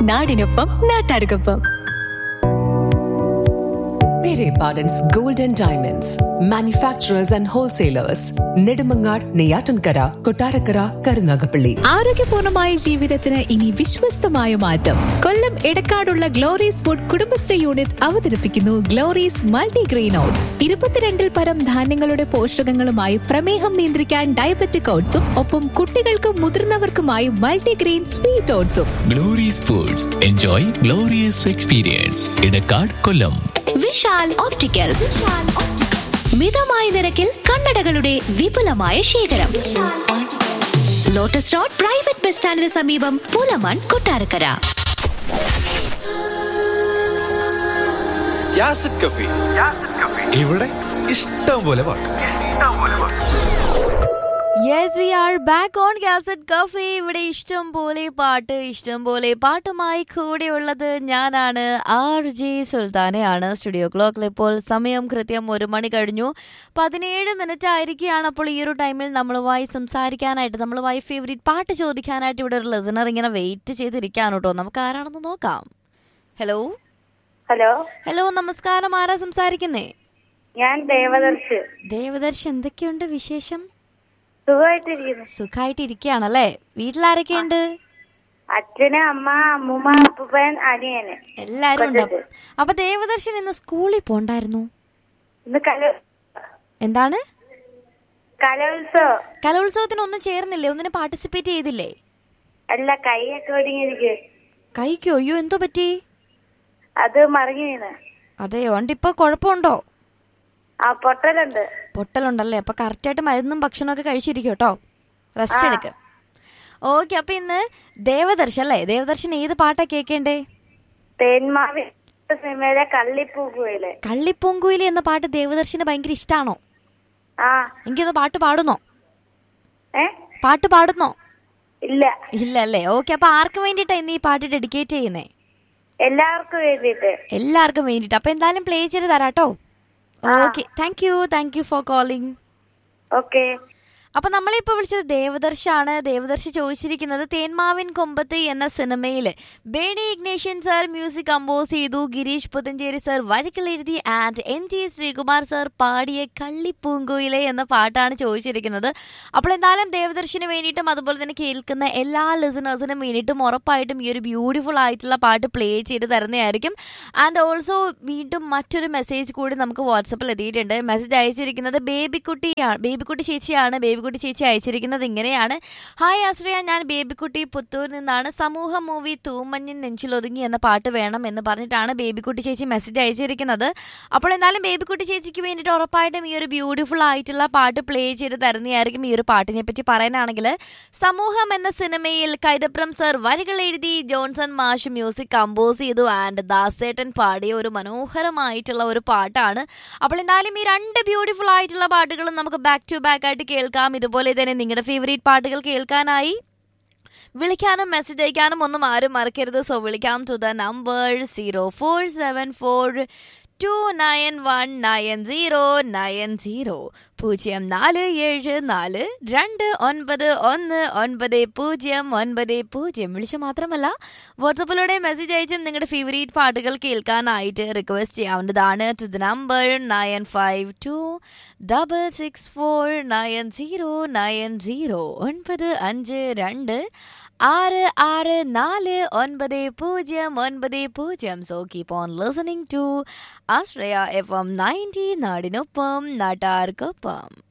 നാടിനൊപ്പം നാട്ടാർക്കൊപ്പം Pere Pardon's Golden Diamonds, manufacturers and wholesalers, Nedumangad, Neyatankara, Kotarakara, Karunagapalli. ആരോഗ്യപൂർണമായ ജീവിതത്തിന് ഇനി വിശ്വസ്തമായ മാറ്റം കൊല്ലം എടക്കാടുള്ള ഗ്ലോറീസ് ഫുഡ് കുടുംബശ്രീ യൂണിറ്റ് അവതരിപ്പിക്കുന്നു ഗ്ലോറീസ് മൾട്ടിഗ്രെയിൻ ഓട്സ് ഇരുപത്തിരണ്ടിൽ പരം ധാന്യങ്ങളുടെ പോഷകങ്ങളുമായി പ്രമേഹം നിയന്ത്രിക്കാൻ ഡയബറ്റിക് ഓട്സും ഒപ്പം കുട്ടികൾക്കും മുതിർന്നവർക്കുമായി മൾട്ടിഗ്രെയിൻ സ്വീറ്റ് ഓട്സും Glory's foods enjoy glorious experience Edakkad Kollam Vishal opticals മിതമായ നിരക്കിൽ കണ്ണടകളുടെ വിപുലമായ ശേഖരം ലോട്ടസ് റോഡ് പ്രൈവറ്റ് ബസ് സ്റ്റാൻഡിന് സമീപം പുലമൺ കൊട്ടാരക്കര യാസിഡ് കഫി ഇവിടെ ഇഷ്ടം പോലെ പാട്ട് yes we are back on cassette cafe ഇവിടെ ഇഷ്ടം പോലെ പാട്ട് ഇഷ്ടം പോലെ പാട്ടുമായി കൂടെയുള്ളത് ഞാനാണ് ആർ ജെ സുൽത്താനയാണ് സ്റ്റുഡിയോ ക്ലോക്കിൽ ഇപ്പോൾ സമയം കൃത്യം ഒരു മണി കഴിഞ്ഞു പതിനേഴ് മിനിറ്റ് ആയിരിക്കുകയാണ് അപ്പോൾ ഈ ഒരു ടൈമിൽ നമ്മളുമായി സംസാരിക്കാനായിട്ട് നമ്മളുമായി ഫേവറേറ്റ് പാട്ട് ചോദിക്കാനായിട്ട് ഇവിടെ ഒരു ലിസണർ ഇങ്ങനെ വെയിറ്റ് ചെയ്തിരിക്കാണ് കേട്ടോ നമുക്ക് ആരാണെന്ന് നോക്കാം ഹലോ ഹലോ ഹലോ നമസ്കാരം ആരാ സംസാരിക്കുന്നേ ഞാൻ ദേവദർശ് ദേവദർശ് എന്തൊക്കെയുണ്ട് വിശേഷം സുഖമായിട്ടിരിക്കുന്നു സുഖമായിട്ടിരിക്കുകയാണല്ലേ വീട്ടിലാരൊക്കെയുണ്ട് അച്ഛന് അമ്മ അമ്മൂമ്മ അപ്പൂപ്പൻ അനിയന് എല്ലാരും ഉണ്ട് അപ്പൊ- അപ്പൊ ദേവദർശൻ ഇന്ന് സ്കൂളിൽ പോണ്ടായിരുന്നു ഇന്ന് കല എന്താണ് കലോത്സവം കലോത്സവത്തിന് ഒന്നും ചേർന്നില്ലേ ഒന്നിന് പാർട്ടിസിപ്പേറ്റ് ചെയ്തില്ലേ അല്ല കൈയൊക്കെ ഒടിഞ്ഞിരിക്ക് കൈക്കോ അയ്യോ എന്തോ പറ്റി അത് മറിഞ്ഞു വീണ് അതെയോ ഉണ്ട് ഇപ്പൊ കുഴപ്പമുണ്ടോ ആ പൊട്ടലുണ്ട് പൊട്ടലുണ്ടല്ലേ അപ്പൊ കറക്റ്റായിട്ട് മരുന്നും ഭക്ഷണമൊക്കെ കഴിച്ചിരിക്കും കേട്ടോ റെസ്റ്റ് എടുക്ക് ഓക്കെ അപ്പൊ ഇന്ന് ദേവദർശൻ അല്ലേ ദേവദർശൻ ഏത് പാട്ടാ കേൾക്കേണ്ടേ തേന്മാവി സിനിമയിലെ കള്ളിപ്പൂക്കുവയില് കള്ളിപ്പൊങ്കുയിലെ എന്ന പാട്ട് ദേവദർശന് ഭയങ്കര ഇഷ്ടാണോ ആ എനിക്കൊന്ന് പാട്ട് പാടുന്നോ ഏ പാട്ട് പാടുന്നോ ഇല്ല ഇല്ല അല്ലേ ഓക്കെ അപ്പൊ ആർക്ക് വേണ്ടിയിട്ടാ ഇന്ന് ഈ പാട്ട് ഡെഡിക്കേറ്റ് ചെയ്യുന്നേ എല്ലാവർക്കും വേണ്ടിയിട്ട് എല്ലാവർക്കും വേണ്ടിയിട്ട് അപ്പൊ എന്തായാലും പ്ലേ ചെയ്ത് തരാട്ടോ okay thank you thank you for calling okay അപ്പൊ നമ്മളിപ്പോ വിളിച്ചത് ദേവദർശാണ് ദേവദർശ് ചോദിച്ചിരിക്കുന്നത് തേന്മാവിൻ കൊമ്പത്ത് എന്ന സിനിമയില് Berny Ignatius sir music compose ചെയ്തു ഗിരീഷ് പുത്തഞ്ചേരി സർ വരികൾ എഴുതി and N T Sreekumar sir പാടിയ കള്ളിപ്പൂങ്കുയിലെ എന്ന പാട്ടാണ് ചോദിച്ചിരിക്കുന്നത് അപ്പോൾ എന്തായാലും ദേവദർശിന് വേണ്ടിയിട്ടും അതുപോലെ തന്നെ കേൾക്കുന്ന എല്ലാ ലിസണേഴ്സിനും വേണ്ടിയിട്ടും ഉറപ്പായിട്ടും ഈ ഒരു ബ്യൂട്ടിഫുൾ ആയിട്ടുള്ള പാട്ട് പ്ലേ ചെയ്ത് തരുന്നതായിരിക്കും ആൻഡ് ഓൾസോ വീണ്ടും മറ്റൊരു മെസ്സേജ് കൂടി നമുക്ക് വാട്സപ്പിൽ എത്തിയിട്ടുണ്ട് മെസ്സേജ് അയച്ചിരിക്കുന്നത് ബേബിക്കുട്ടിയാണ് ബേബിക്കുട്ടി ചേച്ചിയാണ് ബേബിക്കുട്ടി ചേച്ചി അയച്ചിരിക്കുന്നത് ഇങ്ങനെയാണ് ഹായ് ആശ്രയ ഞാൻ ബേബിക്കുട്ടി പുത്തൂരിൽ നിന്നാണ് സമൂഹ മൂവി തൂമഞ്ഞിൻ നെഞ്ചിലൊതുങ്ങി എന്ന പാട്ട് വേണം എന്ന് പറഞ്ഞിട്ടാണ് ബേബിക്കുട്ടി ചേച്ചി മെസ്സേജ് അയച്ചിരിക്കുന്നത് അപ്പോൾ എന്തായാലും ബേബിക്കുട്ടി ചേച്ചിക്ക് വേണ്ടിയിട്ട് ഉറപ്പായിട്ടും ഈ ഒരു ബ്യൂട്ടിഫുൾ ആയിട്ടുള്ള പാട്ട് പ്ലേ ചെയ്ത് തരുന്നതായിരിക്കും ഈ ഒരു പാട്ടിനെ പറ്റി പറയാനാണെങ്കിൽ സമൂഹം എന്ന സിനിമയിൽ കൈതപ്രം സർ വരികൾ എഴുതി ജോൺസൺ മാഷ് മ്യൂസിക് കമ്പോസ് ചെയ്തു ആൻഡ് ദാസേട്ടൻ പാടിയ ഒരു മനോഹരമായിട്ടുള്ള ഒരു പാട്ടാണ് അപ്പോൾ എന്തായാലും ഈ രണ്ട് ബ്യൂട്ടിഫുൾ ആയിട്ടുള്ള പാട്ടുകളും നമുക്ക് ബാക്ക് ടു ബാക്ക് ആയിട്ട് കേൾക്കാം ഇതുപോലെ തന്നെ നിങ്ങളുടെ ഫേവറേറ്റ് പാട്ടുകൾ കേൾക്കാനായി വിളിക്കാനും മെസ്സേജ് അയക്കാനും ഒന്നും ആരും മറക്കരുത് സോ വിളിക്കാം to the number zero four seven four two nine one nine zero nine zero പൂജ്യം നാല് ഏഴ് നാല് രണ്ട് ഒൻപത് ഒന്ന് ഒൻപത് പൂജ്യം ഒൻപത് പൂജ്യം വിളിച്ച മാത്രമല്ല വാട്സപ്പിലൂടെ മെസ്സേജ് അയച്ചും നിങ്ങളുടെ ഫേവറേറ്റ് പാട്ടുകൾ കേൾക്കാനായിട്ട് റിക്വസ്റ്റ് ചെയ്യാവുന്നതാണ് to the number nine five two double six four nine zero nine zero ഒൻപത് അഞ്ച് രണ്ട് ആറ് ആറ് നാല് ഒൻപത് പൂജ്യം ഒൻപത് പൂജ്യം so keep on listening to Ashraya F M ninety നാടിനൊപ്പം നാട്ടാർക്കൊപ്പം